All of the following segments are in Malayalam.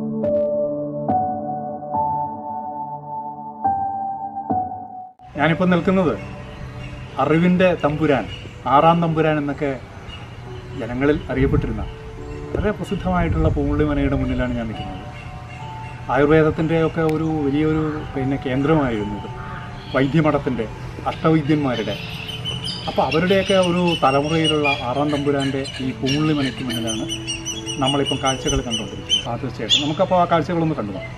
ഞാനിപ്പോൾ നിൽക്കുന്നത് അറിവിൻ്റെ തമ്പുരാൻ ആറാം തമ്പുരാൻ എന്നൊക്കെ ജനങ്ങളിൽ അറിയപ്പെട്ടിരുന്ന വളരെ പ്രസിദ്ധമായിട്ടുള്ള പൂമുള്ളിമനയുടെ മുന്നിലാണ് ഞാൻ നിൽക്കുന്നത് ആയുർവേദത്തിൻ്റെ ഒക്കെ ഒരു വലിയൊരു പിന്നെ കേന്ദ്രമായിരുന്നു ഇത് വൈദ്യമഠത്തിൻ്റെ അഷ്ടവൈദ്യന്മാരുടെ അപ്പോൾ അവരുടെയൊക്കെ ഒരു തലമുറയിലുള്ള ആറാം തമ്പുരാൻ്റെ ഈ പൂമുള്ളിമനയ്ക്ക് മുന്നിലാണ് നമ്മളിപ്പം കാഴ്ചകൾ കണ്ടുകൊണ്ടിരിക്കുന്നത് ആ തീർച്ചയായിട്ടും നമുക്കപ്പോൾ ആ കാഴ്ചകളൊന്ന് കണ്ടു നോക്കാം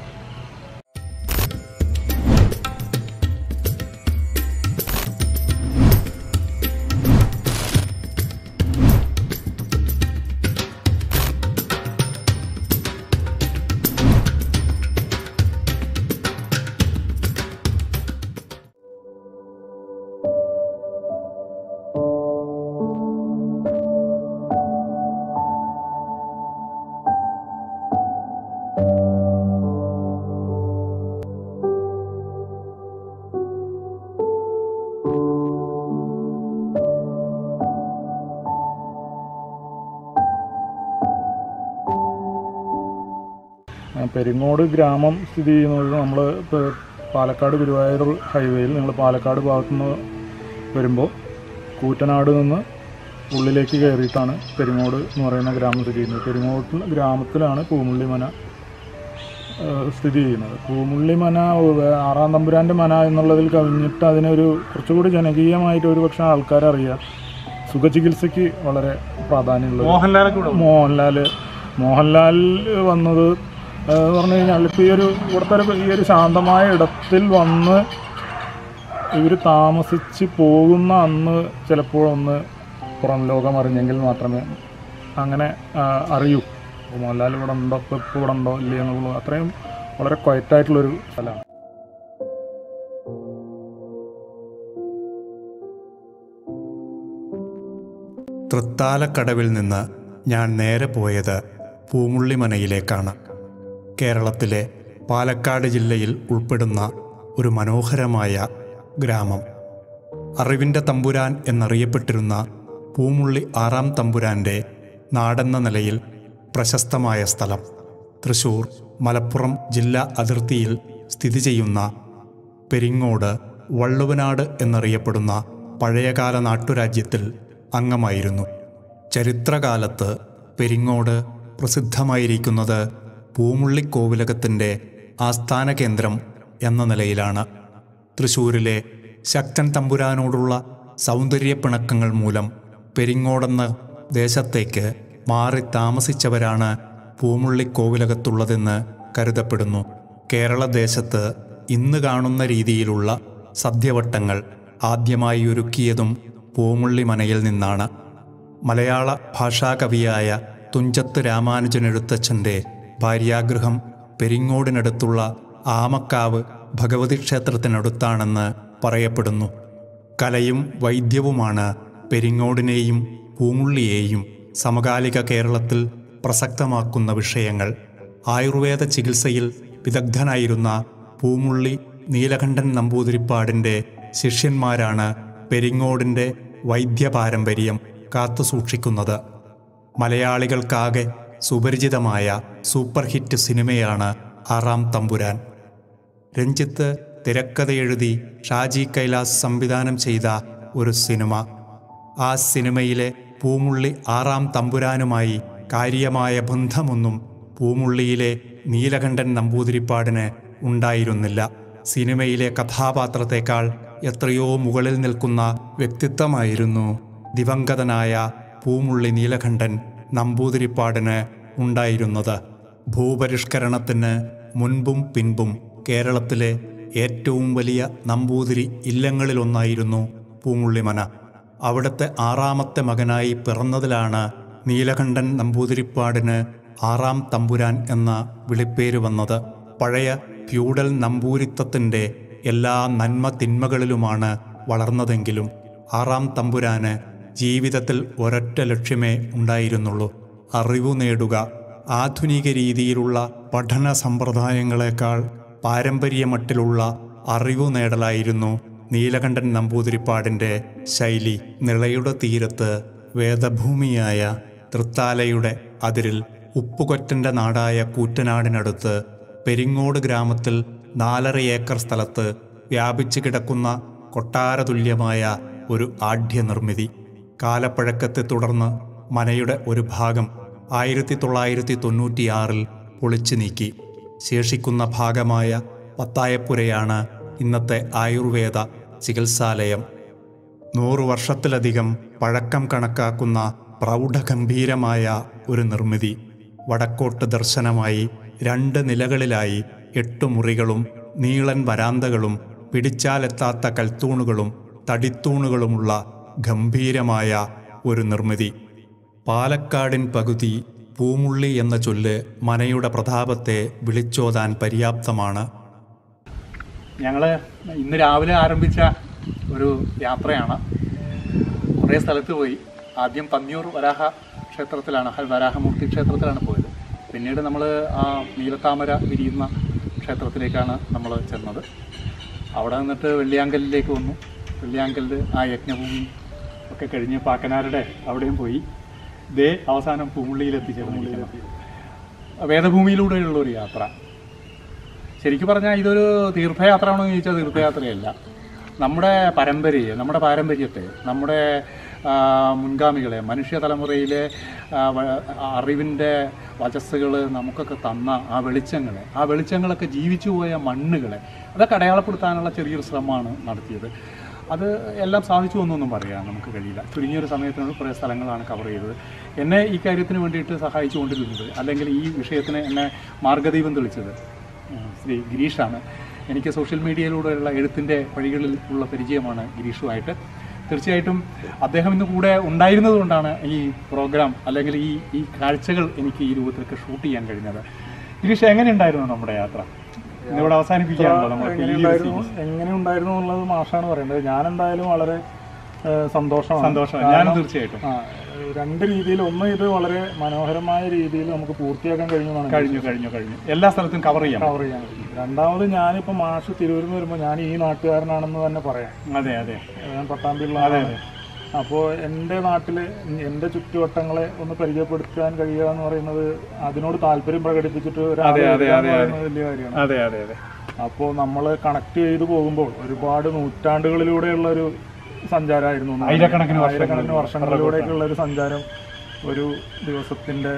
ആ, പെരിങ്ങോട് ഗ്രാമം സ്ഥിതി ചെയ്യുന്നത് നമ്മൾ ഇപ്പോൾ പാലക്കാട് ഗുരുവായൂർ ഹൈവേയിൽ നിങ്ങൾ പാലക്കാട് ഭാഗത്തു നിന്ന് വരുമ്പോൾ കൂറ്റനാട് നിന്ന് ഉള്ളിലേക്ക് കയറിയിട്ടാണ് പെരിങ്ങോട് എന്ന് പറയുന്ന ഗ്രാമം സ്ഥിതി ചെയ്യുന്നത് പെരിങ്ങോട്ട് ഗ്രാമത്തിലാണ് പൂമുള്ളിമന ആ, സ്ഥിതി ചെയ്യുന്നത് പൂമുള്ളിമന വേ- ആറാം തമ്പുരാൻ്റെ മന എന്നുള്ളതിൽ കവിഞ്ഞിട്ട് അതിനൊരു കുറച്ചുകൂടി ജനകീയമായിട്ട് ഒരു പക്ഷേ ആൾക്കാരറിയാം സുഖചികിത്സയ്ക്ക് വളരെ പ്രാധാന്യമുള്ള മോഹൻലാലൊക്കെ ഇവിടെ മോഹൻലാൽ മോഹൻലാൽ വന്നത് ആ, എന്ന് പറഞ്ഞു കഴിഞ്ഞാൽ ഇപ്പോൾ ഈ ഒരു ഇവിടുത്തെ ഒരു ഈ ഒരു ശാന്തമായ ഇടത്തിൽ വന്ന് ഇവർ താമസിച്ച് പോകുന്ന അന്ന് ചിലപ്പോൾ ഒന്ന് പുറം ലോകം അറിഞ്ഞെങ്കിൽ മാത്രമേ അങ്ങനെ ആ, അറിയൂ അപ്പോൾ മോഹൻലാൽ ഇവിടെ ഉണ്ടോ ഇപ്പോൾ ഇപ്പോൾ ഇവിടെ ഉണ്ടോ ഇല്ലേ എന്നുള്ളത് അത്രയും വളരെ ക്വയറ്റായിട്ടുള്ളൊരു സ്ഥലമാണ് തൃത്താലക്കടവിൽ നിന്ന് ഞാൻ നേരെ പോയത് പൂമുള്ളിമനയിലേക്കാണ് കേരളത്തിലെ പാലക്കാട് ജില്ലയിൽ ഉൾപ്പെടുന്ന ഒരു മനോഹരമായ ഗ്രാമം അറിവിൻ്റെ തമ്പുരാൻ എന്നറിയപ്പെട്ടിരുന്ന പൂമുള്ളി ആറാം തമ്പുരാൻ്റെ നാടെന്ന നിലയിൽ പ്രശസ്തമായ സ്ഥലം തൃശൂർ മലപ്പുറം ജില്ലാ അതിർത്തിയിൽ സ്ഥിതി ചെയ്യുന്ന പെരിങ്ങോട് വള്ളുവനാട് എന്നറിയപ്പെടുന്ന പഴയകാല നാട്ടുരാജ്യത്തിൽ അംഗമായിരുന്നു ചരിത്രകാലത്ത് പെരിങ്ങോട് പ്രസിദ്ധമായിരിക്കുന്നത് പൂമുള്ളിക്കോവിലകത്തിൻ്റെ ആസ്ഥാന കേന്ദ്രം എന്ന നിലയിലാണ് തൃശൂരിലെ ശക്തൻ തമ്പുരാനോടുള്ള സൗന്ദര്യപ്പിണക്കങ്ങൾ മൂലം പെരിങ്ങോടെന്ന ദേശത്തേക്ക് മാറി താമസിച്ചവരാണ് പൂമുള്ളിക്കോവിലകത്തുള്ളതെന്ന് കരുതപ്പെടുന്നു കേരളദേശത്ത് ഇന്ന് കാണുന്ന രീതിയിലുള്ള സദ്യവട്ടങ്ങൾ ആദ്യമായി ഒരുക്കിയതും പൂമുള്ളിമനയിൽ നിന്നാണ് മലയാള ഭാഷാകവിയായ തുഞ്ചത്ത് രാമാനുജനെഴുത്തച്ഛൻ്റെ ഭാര്യാഗൃഹം പെരിങ്ങോടിനടുത്തുള്ള ആമക്കാവ് ഭഗവതി ക്ഷേത്രത്തിനടുത്താണെന്ന് പറയപ്പെടുന്നു കലയും വൈദ്യവുമാണ് പെരിങ്ങോടിനെയും പൂമുള്ളിയെയും സമകാലിക കേരളത്തിൽ പ്രസക്തമാക്കുന്ന വിഷയങ്ങൾ ആയുർവേദ ചികിത്സയിൽ വിദഗ്ധനായിരുന്ന പൂമുള്ളി നീലകണ്ഠൻ നമ്പൂതിരിപ്പാടിൻ്റെ ശിഷ്യന്മാരാണ് പെരിങ്ങോടിൻ്റെ വൈദ്യപാരമ്പര്യം കാത്തുസൂക്ഷിക്കുന്നത് മലയാളികൾക്കാകെ സുപരിചിതമായ സൂപ്പർ ഹിറ്റ് സിനിമയാണ് ആറാം തമ്പുരാൻ രഞ്ജിത്ത് തിരക്കഥയെഴുതി ഷാജി കൈലാസ് സംവിധാനം ചെയ്ത ഒരു സിനിമ ആ സിനിമയിലെ പൂമുള്ളി ആറാം തമ്പുരാനുമായി കാര്യമായ ബന്ധമൊന്നും പൂമുള്ളിയിലെ നീലകണ്ഠൻ നമ്പൂതിരിപ്പാടിന് ഉണ്ടായിരുന്നില്ല സിനിമയിലെ കഥാപാത്രത്തെക്കാൾ എത്രയോ മുകളിൽ നിൽക്കുന്ന വ്യക്തിത്വമായിരുന്നു ദിവംഗതനായ പൂമുള്ളി നീലകണ്ഠൻ നമ്പൂതിരിപ്പാടിന് ഉണ്ടായിരുന്നത് ഭൂപരിഷ്കരണത്തിന് മുൻപും പിൻപും കേരളത്തിലെ ഏറ്റവും വലിയ നമ്പൂതിരി ഇല്ലങ്ങളിലൊന്നായിരുന്നു പൂമുള്ളിമന അവിടുത്തെ ആറാമത്തെ മകനായി പിറന്നതിലാണ് നീലകണ്ഠൻ നമ്പൂതിരിപ്പാടിന് ആറാം തമ്പുരാൻ എന്ന വിളിപ്പേര് വന്നത് പഴയ ഫ്യൂഡൽ നമ്പൂരിത്തത്തിൻ്റെ എല്ലാ നന്മ തിന്മകളിലുമാണ് വളർന്നതെങ്കിലും ആറാം തമ്പുരാന് ജീവിതത്തിൽ ഒരൊറ്റ ലക്ഷ്യമേ ഉണ്ടായിരുന്നുള്ളൂ അറിവു നേടുക ആധുനിക രീതിയിലുള്ള പഠന സമ്പ്രദായങ്ങളെക്കാൾ പാരമ്പര്യമട്ടിലുള്ള അറിവു നേടലായിരുന്നു നീലകണ്ഠൻ നമ്പൂതിരിപ്പാടിൻ്റെ ശൈലി നിളയുടെ തീരത്ത് വേദഭൂമിയായ തൃത്താലയുടെ അതിരിൽ ഉപ്പുകൊറ്റൻ്റെ നാടായ കൂറ്റനാടിനടുത്ത് പെരിങ്ങോട് ഗ്രാമത്തിൽ നാലര ഏക്കർ സ്ഥലത്ത് വ്യാപിച്ചു കിടക്കുന്ന കൊട്ടാരതുല്യമായ ഒരു ആഢ്യ നിർമ്മിതി കാലപ്പഴക്കത്തെ തുടർന്ന് മനയുടെ ഒരു ഭാഗം ആയിരത്തി തൊള്ളായിരത്തി തൊണ്ണൂറ്റിയാറിൽ പൊളിച്ചു നീക്കി ശേഷിക്കുന്ന ഭാഗമായ പത്തായപ്പുരയാണ് ഇന്നത്തെ ആയുർവേദ ചികിത്സാലയം നൂറു വർഷത്തിലധികം പഴക്കം കണക്കാക്കുന്ന പ്രൗഢഗംഭീരമായ ഒരു നിർമ്മിതി വടക്കോട്ട് ദർശനമായി രണ്ട് നിലകളിലായി എട്ട് മുറികളും നീളൻ വരാന്തകളും പിടിച്ചാലെത്താത്ത കൽത്തൂണുകളും തടിത്തൂണുകളുമുള്ള ഗംഭീരമായ ഒരു നിർമ്മിതി പാലക്കാടിൻ പകുതി പൂമുള്ളി എന്ന ചൊല്ല് മനയുടെ പ്രതാപത്തെ വിളിച്ചോതാൻ പര്യാപ്തമാണ് ഞങ്ങൾ ഇന്ന് രാവിലെ ആരംഭിച്ച ഒരു യാത്രയാണ് കുറേ സ്ഥലത്ത് പോയി ആദ്യം പന്നിയൂർ വരാഹ ക്ഷേത്രത്തിലാണ് ഹ- വരാഹമൂർത്തി ക്ഷേത്രത്തിലാണ് പോയത് പിന്നീട് നമ്മൾ ആ നീലത്താമര വിരിയുന്ന ക്ഷേത്രത്തിലേക്കാണ് നമ്മൾ ചെന്നത് അവിടെ നിന്നിട്ട് വെള്ളിയാങ്കലിലേക്ക് വന്നു വെള്ളിയാങ്കലിൽ ആ യജ്ഞഭൂമി ഒക്കെ കഴിഞ്ഞ് പാക്കനാരുടെ അവിടെയും പോയി ദേ അവസാനം പൂമുള്ളിയിൽ എത്തിച്ചേർന്നിരിക്കുന്നു വേദഭൂമിയിലൂടെയുള്ള ഒരു യാത്ര ശരിക്കും പറഞ്ഞാൽ ഇതൊരു തീർത്ഥയാത്രയാണോ എന്ന് ചോദിച്ചാൽ തീർത്ഥയാത്രയല്ല നമ്മുടെ പരമ്പരയെ നമ്മുടെ പാരമ്പര്യത്തെ നമ്മുടെ ആ, മുൻഗാമികളെ മനുഷ്യ തലമുറയിലെ ആ, വ- അറിവിൻ്റെ വചസ്സുകൾ നമുക്കൊക്കെ തന്ന ആ വെളിച്ചങ്ങളെ ആ വെളിച്ചങ്ങളൊക്കെ ജീവിച്ചു പോയ മണ്ണുകളെ അതൊക്കെ അടയാളപ്പെടുത്താനുള്ള ചെറിയൊരു ശ്രമമാണ് നടത്തിയത് അത് എല്ലാം സാധിച്ചു എന്നൊന്നും പറയാൻ നമുക്ക് കഴിയില്ല ചുരുങ്ങിയൊരു സമയത്തിനുള്ളിൽ കുറേ സ്ഥലങ്ങളാണ് കവർ ചെയ്തത് എന്നെ ഈ കാര്യത്തിന് വേണ്ടിയിട്ട് സഹായിച്ചുകൊണ്ടിരുന്നത് അല്ലെങ്കിൽ ഈ വിഷയത്തിന് എന്നെ മാർഗദീപം തെളിച്ചത് ഉം, ശ്രീ ഗിരീഷാണ് എനിക്ക് സോഷ്യൽ മീഡിയയിലൂടെയുള്ള എഴുത്തിൻ്റെ വഴികളിൽ ഉള്ള പരിചയമാണ് ഗിരീഷുമായിട്ട് തീർച്ചയായിട്ടും അദ്ദേഹം ഇന്ന് കൂടെ ഉണ്ടായിരുന്നത് കൊണ്ടാണ് ഈ പ്രോഗ്രാം അല്ലെങ്കിൽ ഈ ഈ കാഴ്ചകൾ എനിക്ക് ഈ രൂപത്തിലൊക്കെ ഷൂട്ട് ചെയ്യാൻ കഴിഞ്ഞത് ഗിരീഷ് എങ്ങനെ ഉണ്ടായിരുന്നു നമ്മുടെ യാത്ര ഇന്നിവിടെ അവസാനിപ്പിക്കുകയാണല്ലോ നമ്മൾ എങ്ങനെ ഉണ്ടായിരുന്നു എങ്ങനെ ഉണ്ടായിരുന്നു എന്നുള്ളത് മാഷാണ് പറയേണ്ടത് ഞാൻ എന്തായാലും വളരെ ഏഹ്, സന്തോഷമാണ് സന്തോഷം ഞാനും തീർച്ചയായിട്ടും ആ, രണ്ട് രീതിയിൽ ഒന്ന് ഇത് വളരെ മനോഹരമായ രീതിയിൽ നമുക്ക് പൂർത്തിയാക്കാൻ കഴിഞ്ഞതാണ് കഴിഞ്ഞു കഴിഞ്ഞു കഴിഞ്ഞു എല്ലാ സ്ഥലത്തും കവർ ചെയ്യാം കവർ ചെയ്യാൻ കഴിയും രണ്ടാമത് ഞാനിപ്പോൾ മാഷ് തിരൂരിൽ നിന്ന് വരുമ്പോൾ ഞാൻ ഈ നാട്ടുകാരനാണെന്ന് തന്നെ പറയാം അതെ അതെ ഞാൻ പട്ടാമ്പിയുള്ള ആളാണ് അപ്പോൾ എൻ്റെ നാട്ടിൽ എൻ്റെ ചുറ്റുവട്ടങ്ങളെ ഒന്ന് പരിചയപ്പെടുത്താൻ കഴിയുക എന്ന് പറയുന്നത് അതിനോട് താല്പര്യം പ്രകടിപ്പിച്ചിട്ട് ഒരാൾ അതെ, അതെ, എഴുതുക എന്ന് അതെ, പറയുന്നത് വലിയ കാര്യമാണ് അതെ അതെ അതെ അപ്പോൾ നമ്മൾ കണക്ട് ചെയ്തു പോകുമ്പോൾ ഒരുപാട് നൂറ്റാണ്ടുകളിലൂടെയുള്ള ഒരു സഞ്ചാരമായിരുന്നു എന്ന് ആയിരക്കണക്കിന് പറയുന്നത്. ആയിരക്കണക്കിന് വർഷങ്ങളിലൂടെയൊക്കെയുള്ള ഒരു സഞ്ചാരം ഒരു ദിവസത്തിൻ്റെ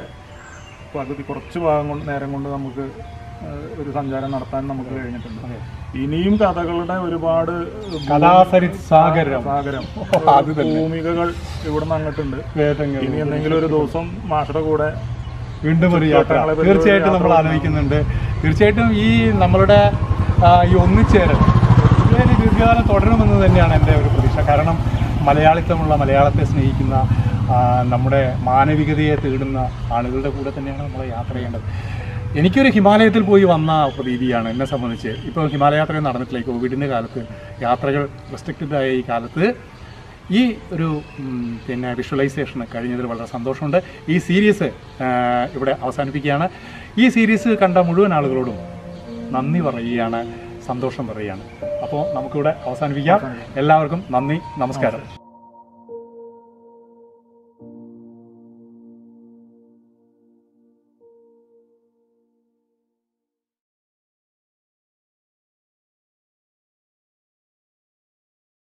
പകുതി കുറച്ച് ഭാഗം കൊണ്ട് നേരം കൊണ്ട് നമുക്ക് ഏഹ്, ഒരു സഞ്ചാരം നടത്താൻ നമുക്ക് കഴിഞ്ഞിട്ടുണ്ട് ഇനിയും കഥകളുടെ ഒരുപാട് കഥാസരി സാഗരം സാഗരം അത് ഭൂമികകൾ ഇവിടുന്ന് അങ്ങോട്ടുണ്ട് വേദങ്ങൾ ഇനി എന്തെങ്കിലും ഒരു ദിവസം മാഷയുടെ കൂടെ വീണ്ടും ഒരു യാത്ര ചുറ്റുവട്ടങ്ങളെ പറ്റി തീർച്ചയായിട്ടും നമ്മൾ ആലോചിക്കുന്നുണ്ട് തീർച്ചയായിട്ടും ഈ നമ്മളുടെ ആ, ഈ ഒന്നിച്ചേരൽ ഇതിന് ദീർഘകാലം തുടരുമെന്ന് തന്നെയാണ് എൻ്റെ ഒരു പ്രതീക്ഷ കാരണം മലയാളിത്തമുള്ള മലയാളത്തെ സ്നേഹിക്കുന്ന ആ, നമ്മുടെ മാനവികതയെ തേടുന്ന ആളുകളുടെ കൂടെ തന്നെയാണ് നമ്മൾ യാത്ര ചെയ്യേണ്ടത് എനിക്കൊരു ഹിമാലയത്തിൽ പോയി വന്ന പ്രതീതിയാണ് എന്നെ സംബന്ധിച്ച് ഇപ്പോൾ ഹിമാലയ യാത്രയും നടന്നിട്ടില്ല ഈ കോവിഡിൻ്റെ കാലത്ത് യാത്രകൾ റെസ്ട്രിക്റ്റഡ് ആയ ഈ കാലത്ത് ഈ ഒരു ഉം, പിന്നെ വിഷ്വലൈസേഷൻ കഴിഞ്ഞതിൽ വളരെ സന്തോഷമുണ്ട് ഈ സീരീസ് ആ, ഇവിടെ അവസാനിപ്പിക്കുകയാണ് ഈ സീരീസ് കണ്ട മുഴുവൻ ആളുകളോടും നന്ദി പറയുകയാണ് സന്തോഷം പറയുകയാണ് അപ്പോൾ നമുക്കിവിടെ അവസാനിപ്പിക്കാം എല്ലാവർക്കും നന്ദി നമസ്കാരം